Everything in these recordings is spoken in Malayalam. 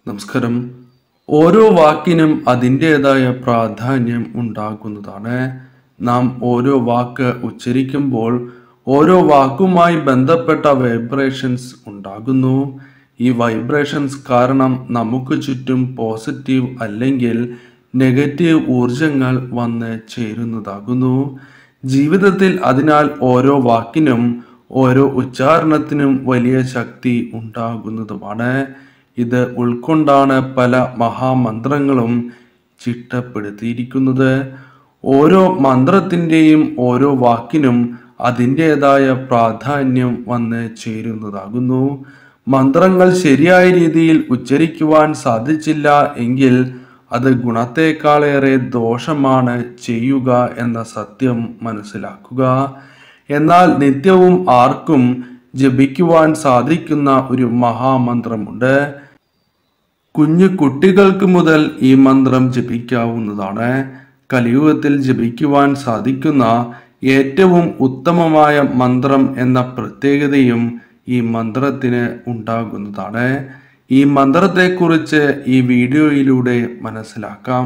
നമസ്കാരം ഓരോ വാക്കിനും അതിൻ്റെതായ പ്രാധാന്യം ഉണ്ടാകുന്നതാണ് നാം ഓരോ വാക്ക് ഉച്ചരിക്കുമ്പോൾ ഓരോ വാക്കുമായി ബന്ധപ്പെട്ട വൈബ്രേഷൻസ് ഉണ്ടാകുന്നു ഈ വൈബ്രേഷൻസ് കാരണം നമുക്ക് ചുറ്റും പോസിറ്റീവ് അല്ലെങ്കിൽ നെഗറ്റീവ് ഊർജങ്ങൾ വന്ന് ചേരുന്നതാകുന്നു ജീവിതത്തിൽ അതിനാൽ ഓരോ വാക്കിനും ഓരോ ഉച്ചാരണത്തിനും വലിയ ശക്തി ഉണ്ടാകുന്നതുമാണ് ഇത് ഉൾക്കൊണ്ടാണ് പല മഹാമന്ത്രങ്ങളും ചിട്ടപ്പെടുത്തിയിരിക്കുന്നത് ഓരോ മന്ത്രത്തിൻ്റെയും ഓരോ വാക്കിനും അതിൻ്റെതായ പ്രാധാന്യം വന്ന് ചേരുന്നതാകുന്നു മന്ത്രങ്ങൾ ശരിയായ രീതിയിൽ ഉച്ചരിക്കുവാൻ സാധിച്ചില്ല എങ്കിൽ അത് ഗുണത്തെക്കാളേറെ ദോഷമാണ് ചെയ്യുക എന്ന സത്യം മനസ്സിലാക്കുക എന്നാൽ നിത്യവും ആർക്കും ജപിക്കുവാൻ സാധിക്കുന്ന ഒരു മഹാമന്ത്രമുണ്ട് കുഞ്ഞു കുട്ടികൾക്ക് മുതൽ ഈ മന്ത്രം ജപിക്കാവുന്നതാണ് കലിയുഗത്തിൽ ജപിക്കുവാൻ സാധിക്കുന്ന ഏറ്റവും ഉത്തമമായ മന്ത്രം എന്ന പ്രത്യേകതയും ഈ മന്ത്രത്തിന് ഉണ്ടാകുന്നതാണ് ഈ മന്ത്രത്തെക്കുറിച്ച് ഈ വീഡിയോയിലൂടെ മനസ്സിലാക്കാം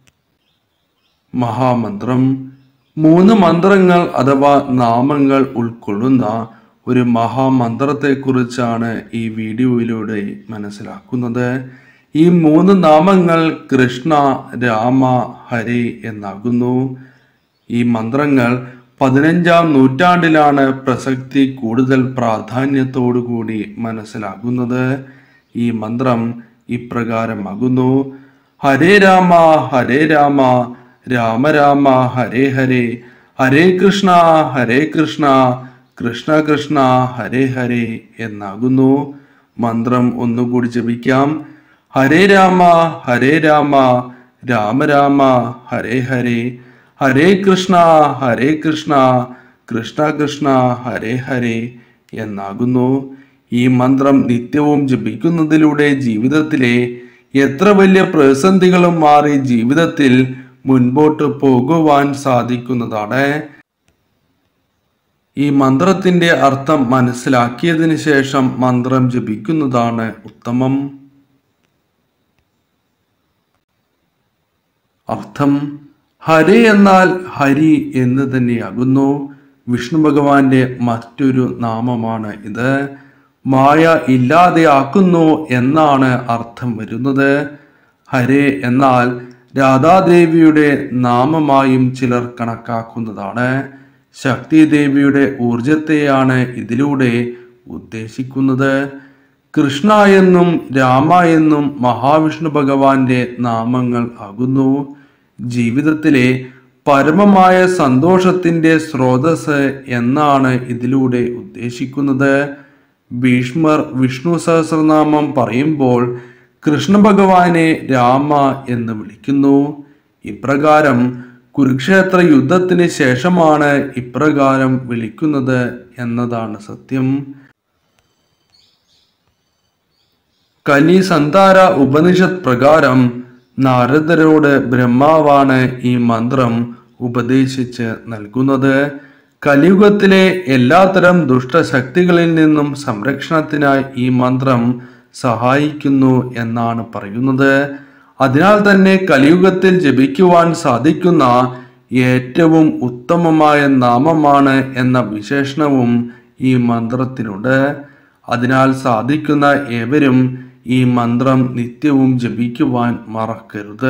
മഹാമന്ത്രം മൂന്ന് മന്ത്രങ്ങൾ അഥവാ നാമങ്ങൾ ഉൾക്കൊള്ളുന്ന ഒരു മഹാമന്ത്രത്തെക്കുറിച്ചാണ് ഈ വീഡിയോയിലൂടെ മനസ്സിലാക്കുന്നത് ഈ മൂന്ന് നാമങ്ങൾ കൃഷ്ണ രാമ ഹരി എന്നാകുന്നു ഈ മന്ത്രങ്ങൾ പതിനഞ്ചാം നൂറ്റാണ്ടിലാണ് പ്രസക്തി കൂടുതൽ പ്രാധാന്യത്തോടുകൂടി മനസ്സിലാകുന്നത് ഈ മന്ത്രം ഇപ്രകാരമാകുന്നു ഹരേ രാമ ഹരേ രാമ രാമ രാമ ഹരേ ഹരേ ഹരേ കൃഷ്ണ ഹരേ കൃഷ്ണ കൃഷ്ണ കൃഷ്ണ ഹരേ ഹരേ എന്നാകുന്നു മന്ത്രം ഒന്നുകൂടി ജപിക്കാം ഹരേ രാമ ഹരേ രാമ രാമ രാമ ഹരേ ഹരേ ഹരേ കൃഷ്ണ ഹരേ കൃഷ്ണ കൃഷ്ണ കൃഷ്ണ ഹരേ ഹരേ എന്നാകുന്നു ഈ മന്ത്രം നിത്യവും ജപിക്കുന്നതിലൂടെ ജീവിതത്തിലെ എത്ര വലിയ പ്രതിസന്ധികളും മാറി ജീവിതത്തിൽ മുൻപോട്ട് പോകുവാൻ സാധിക്കുന്നതാണ് ഈ മന്ത്രത്തിന്റെ അർത്ഥം മനസ്സിലാക്കിയതിന് ശേഷം മന്ത്രം ജപിക്കുന്നതാണ് ഉത്തമം അർത്ഥം ഹരി എന്നാൽ ഹരി എന്ന് തന്നെയാകുന്നു വിഷ്ണു ഭഗവാന്റെ മറ്റൊരു നാമമാണ് ഇത് മായ ഇല്ലാതെയാക്കുന്നു എന്നാണ് അർത്ഥം വരുന്നത് ഹരേ എന്നാൽ രാധാദേവിയുടെ നാമമായും ചിലർ കണക്കാക്കുന്നതാണ് ശക്തി ദേവിയുടെ ഊർജത്തെയാണ് ഇതിലൂടെ ഉദ്ദേശിക്കുന്നത് കൃഷ്ണ എന്നും രാമ എന്നും മഹാവിഷ്ണു ഭഗവാന്റെ നാമങ്ങൾ ആകുന്നു ജീവിതത്തിലെ പരമമായ സന്തോഷത്തിന്റെ സ്രോതസ് എന്നാണ് ഇതിലൂടെ ഉദ്ദേശിക്കുന്നത് ഭീഷ്മർ വിഷ്ണു സഹസ്രനാമം പറയുമ്പോൾ കൃഷ്ണ ഭഗവാനെ രാമ എന്ന് വിളിക്കുന്നു ഇപ്രകാരം കുരുക്ഷേത്ര യുദ്ധത്തിന് ശേഷമാണ് ഇപ്രകാരം വിളിക്കുന്നത് എന്നതാണ് സത്യം കലി സന്താര ഉപനിഷത്ത് പ്രകാരം നാരദരോട് ബ്രഹ്മാവാണ് ഈ മന്ത്രം ഉപദേശിച്ച് നൽകുന്നത് കലിയുഗത്തിലെ എല്ലാത്തരം ദുഷ്ടശക്തികളിൽ നിന്നും സംരക്ഷണത്തിനായി ഈ മന്ത്രം സഹായിക്കുന്നു എന്നാണ് പറയുന്നത് അതിനാൽ തന്നെ കലിയുഗത്തിൽ ജപിക്കുവാൻ സാധിക്കുന്ന ഏറ്റവും ഉത്തമമായ നാമമാണ് എന്ന വിശേഷണവും ഈ മന്ത്രത്തിനുണ്ട് അതിനാൽ സാധിക്കുന്ന ഏവരും ഈ മന്ത്രം നിത്യവും ജപിക്കുവാൻ മറക്കരുത്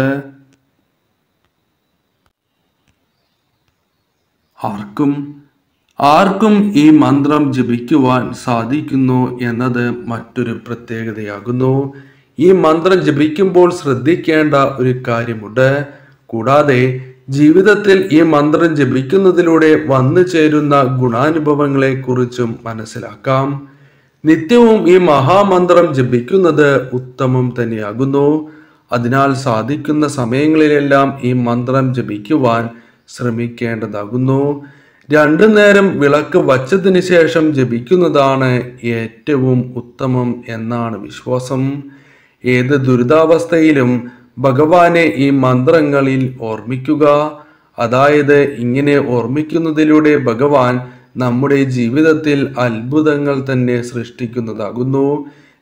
ആർക്കും ആർക്കും ഈ മന്ത്രം ജപിക്കുവാൻ സാധിക്കുന്നു എന്നത് മറ്റൊരു പ്രത്യേകതയാകുന്നു ഈ മന്ത്രം ജപിക്കുമ്പോൾ ശ്രദ്ധിക്കേണ്ട ഒരു കാര്യമുണ്ട് കൂടാതെ ജീവിതത്തിൽ ഈ മന്ത്രം ജപിക്കുന്നതിലൂടെ വന്നു ചേരുന്ന ഗുണാനുഭവങ്ങളെ കുറിച്ചും മനസ്സിലാക്കാം നിത്യവും ഈ മഹാമന്ത്രം ജപിക്കുന്നത് ഉത്തമം തന്നെയാകുന്നു അതിനാൽ സാധിക്കുന്ന സമയങ്ങളിലെല്ലാം ഈ മന്ത്രം ജപിക്കുവാൻ ശ്രമിക്കേണ്ടതാകുന്നു രണ്ടു നേരം വിളക്ക് വച്ചതിന് ശേഷം ജപിക്കുന്നതാണ് ഏറ്റവും ഉത്തമം എന്നാണ് വിശ്വാസം ഏത് ദുരിതാവസ്ഥയിലും ഭഗവാനെ ഈ മന്ത്രങ്ങളിൽ ഓർമ്മിക്കുക അതായത് ഇങ്ങനെ ഓർമ്മിക്കുന്നതിലൂടെ ഭഗവാൻ നമ്മുടെ ജീവിതത്തിൽ അത്ഭുതങ്ങൾ തന്നെ സൃഷ്ടിക്കുന്നതാകുന്നു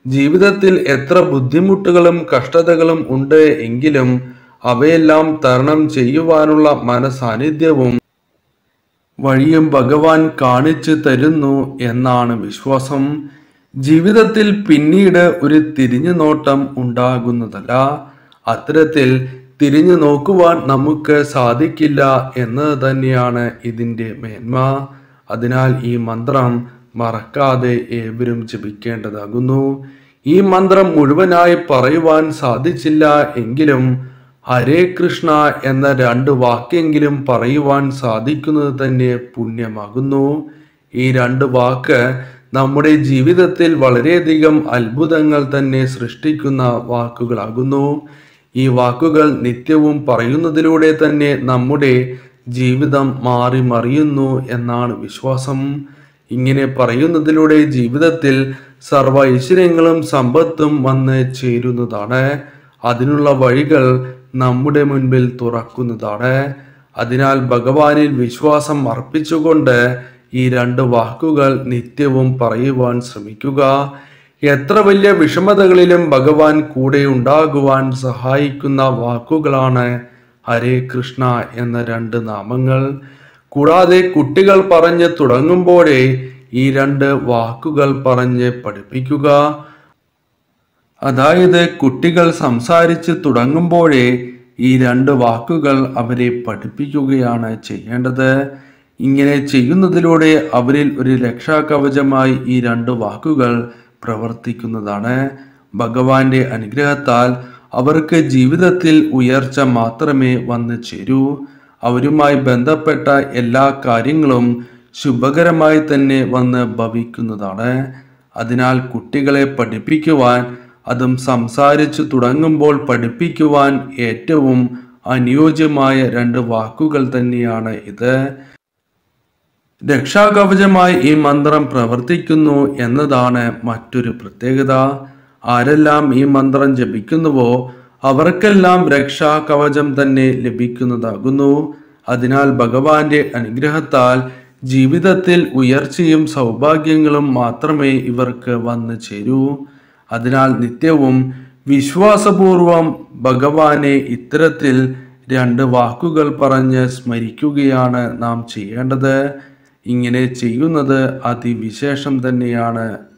ജീവിതത്തിൽ എത്ര ബുദ്ധിമുട്ടുകളും കഷ്ടതകളും ഉണ്ട് എങ്കിലും അവയെല്ലാം തരണം ചെയ്യുവാനുള്ള മനസാന്നിധ്യവും വഴിയും ഭഗവാൻ കാണിച്ചു തരുന്നു എന്നാണ് വിശ്വാസം ജീവിതത്തിൽ പിന്നീട് ഒരു തിരിഞ്ഞു നോട്ടം ഉണ്ടാകുന്നതല്ല അത്തരത്തിൽ തിരിഞ്ഞു നോക്കുവാൻ നമുക്ക് സാധിക്കില്ല എന്നത് തന്നെയാണ് ഇതിൻ്റെ മേന്മ അതിനാൽ ഈ മന്ത്രം മറക്കാതെ ഏവരും ജപിക്കേണ്ടതാകുന്നു ഈ മന്ത്രം മുഴുവനായി പറയുവാൻ സാധിച്ചില്ല എങ്കിലും ഹരേ കൃഷ്ണ എന്ന രണ്ട് വാക്കെങ്കിലും പറയുവാൻ സാധിക്കുന്നത് തന്നെ പുണ്യമാകുന്നു ഈ രണ്ട് വാക്ക് നമ്മുടെ ജീവിതത്തിൽ വളരെയധികം അത്ഭുതങ്ങൾ തന്നെ സൃഷ്ടിക്കുന്ന വാക്കുകളാകുന്നു ഈ വാക്കുകൾ നിത്യവും പറയുന്നതിലൂടെ തന്നെ നമ്മുടെ ജീവിതം മാറി മറിയുന്നു എന്നാണ് വിശ്വാസം ഇങ്ങനെ പറയുന്നതിലൂടെ ജീവിതത്തിൽ സർവ ഐശ്വര്യങ്ങളും സമ്പത്തും വന്ന് ചേരുന്നതാണ് അതിനുള്ള വഴികൾ നമ്മുടെ മുൻപിൽ തുറക്കുന്നതാണ് അതിനാൽ ഭഗവാനിൽ വിശ്വാസം അർപ്പിച്ചുകൊണ്ട് ഈ രണ്ട് വാക്കുകൾ നിത്യവും പറയുവാൻ ശ്രമിക്കുക എത്ര വലിയ വിഷമതകളിലും ഭഗവാൻ കൂടെ ഉണ്ടാകുവാൻ സഹായിക്കുന്ന വാക്കുകളാണ് ഹരേ കൃഷ്ണ എന്ന രണ്ട് നാമങ്ങൾ കൂടാതെ കുട്ടികൾ പറഞ്ഞ് തുടങ്ങുമ്പോഴേ ഈ രണ്ട് വാക്കുകൾ പറഞ്ഞ് പഠിപ്പിക്കുക അതായത് കുട്ടികൾ സംസാരിച്ച് തുടങ്ങുമ്പോഴേ ഈ രണ്ട് വാക്കുകൾ അവരെ പഠിപ്പിക്കുകയാണ് ചെയ്യേണ്ടത് ഇങ്ങനെ ചെയ്യുന്നതിലൂടെ അവരിൽ ഒരു രക്ഷാകവചമായി ഈ രണ്ട് വാക്കുകൾ പ്രവർത്തിക്കുന്നതാണ് ഭഗവാന്റെ അനുഗ്രഹത്താൽ അവർക്ക് ജീവിതത്തിൽ ഉയർച്ച മാത്രമേ വന്നു ചേരൂ അവരുമായി ബന്ധപ്പെട്ട എല്ലാ കാര്യങ്ങളും ശുഭകരമായി തന്നെ വന്ന് ഭവിക്കുന്നതാണ് അതിനാൽ കുട്ടികളെ പഠിപ്പിക്കുവാൻ അതും സംസാരിച്ചു തുടങ്ങുമ്പോൾ പഠിപ്പിക്കുവാൻ ഏറ്റവും അനുയോജ്യമായ രണ്ട് വാക്കുകൾ തന്നെയാണ് ഇത് രക്ഷാകവചമായി ഈ മന്ത്രം പ്രവർത്തിക്കുന്നു എന്നതാണ് മറ്റൊരു പ്രത്യേകത ആരെല്ലാം ഈ മന്ത്രം ജപിക്കുന്നുവോ അവർക്കെല്ലാം രക്ഷാകവചം തന്നെ ലഭിക്കുന്നതാകുന്നു അതിനാൽ ഭഗവാന്റെ അനുഗ്രഹത്താൽ ജീവിതത്തിൽ ഉയർച്ചയും സൗഭാഗ്യങ്ങളും മാത്രമേ ഇവർക്ക് വന്നു ചേരൂ അതിനാൽ നിത്യവും വിശ്വാസപൂർവം ഭഗവാനെ ഇത്തരത്തിൽ രണ്ട് വാക്കുകൾ പറഞ്ഞ് സ്മരിക്കുകയാണ് നാം ചെയ്യേണ്ടത് ഇങ്ങനെ ചെയ്യുന്നത് അതിവിശേഷം തന്നെയാണ്